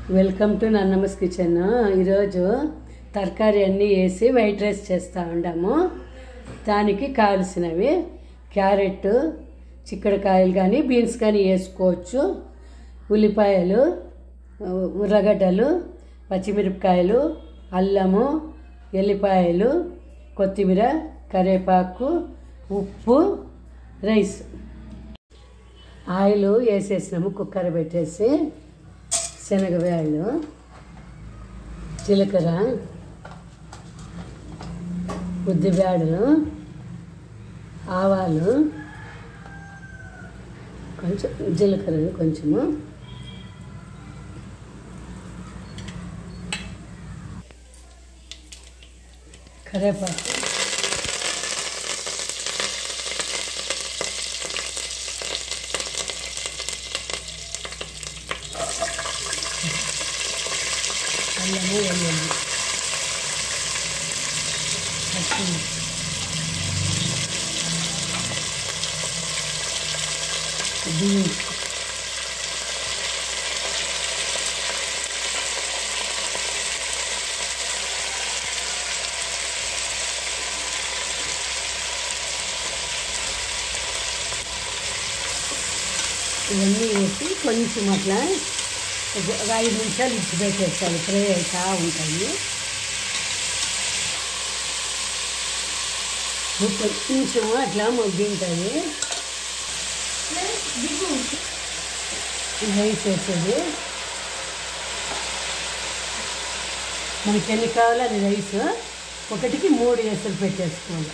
welcome to నన్నమ్మస్ kitchen ఈరోజు తరకారీ అన్నీ వేసి వైట్ రైస్ చేస్తూ ఉండాము దానికి కావలసినవి క్యారెట్ చిక్కడకాయలు కానీ బీన్స్ కానీ వేసుకోవచ్చు ఉల్లిపాయలు ఉర్రగడ్డలు పచ్చిమిరపకాయలు అల్లము ఎల్లిపాయలు కొత్తిమీర కరివేపాకు ఉప్పు రైస్ ఆయిల్ వేసేసినాము కుక్కర్ పెట్టేసి శనగవేళ్ళు జీలకర్ర ఉద్దిబేడలు ఆవాలు కొంచెం జీలకర్ర కొంచెము కరివేపాకు అల్లము వెల్లుల్లి పచ్చిమిర్చి బీన్స్ ఇవన్నీ వేసి కొంచెం అట్లా ఒక ఐదు నిమిషాలు ఇచ్చి పెట్టేస్తాను ఫ్రై అవుతా ఉంటాయి కొంచెం అట్లా మొగ్గింటుంది రైస్ వేసేది మనకి ఎన్ని కావాలో అది రైస్ ఒకటికి మూడు వేసులు పెట్టేసుకోవాలి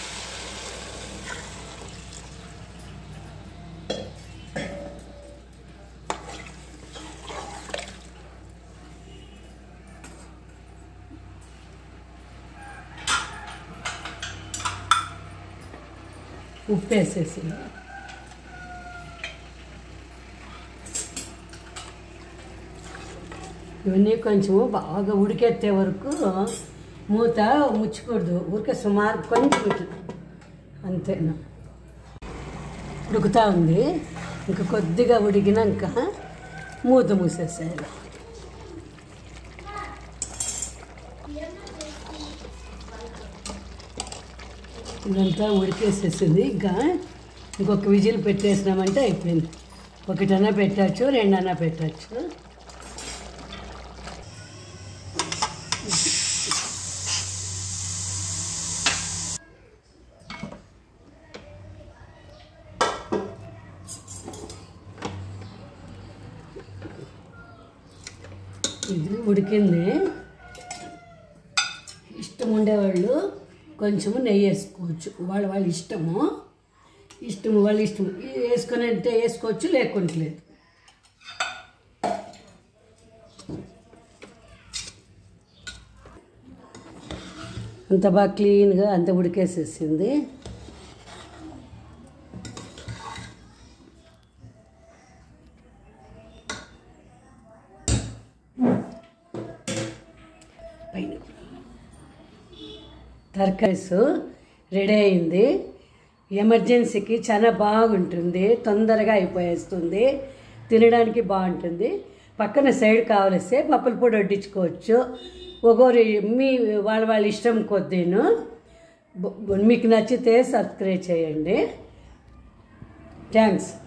ఉప్పు వేసేసి ఇవన్నీ కొంచెము బాగా ఉడికెత్తే వరకు మూత ముచ్చకూడదు ఊరికే సుమారు కొంచెం ఇట్లా అంతేనా ఉడుకుతా ఉంది ఇంకా కొద్దిగా ఉడికినాక మూత మూసేసేయాలి ఇదంతా ఉడికేసేసింది ఇంకా ఇంకొక విజిల్ పెట్టేసినామంటే అయిపోయింది ఒకటన్నా పెట్టచ్చు రెండన్నా పెట్టచ్చు ఇది ఉడికింది ఇష్టం ఉండేవాళ్ళు కొంచెము నెయ్యి వేసుకోవచ్చు వాళ్ళ వాళ్ళ ఇష్టము ఇష్టము వాళ్ళ ఇష్టము ఇది వేసుకొని అంటే వేసుకోవచ్చు లేకుంటలేదు అంత బాగా క్లీన్గా అంత ఉడికేసేసింది పైన తర్కైస్ రెడీ అయింది ఎమర్జెన్సీకి చాలా బాగుంటుంది తొందరగా అయిపోయేస్తుంది తినడానికి బాగుంటుంది పక్కన సైడ్ కావలిస్తే పప్పుల పొడి వడ్డించుకోవచ్చు ఒక్కొరి మీ వాళ్ళ వాళ్ళ ఇష్టం కొద్దీను బ- మీకు నచ్చితే సబ్స్క్రైబ్ చేయండి థ్యాంక్స్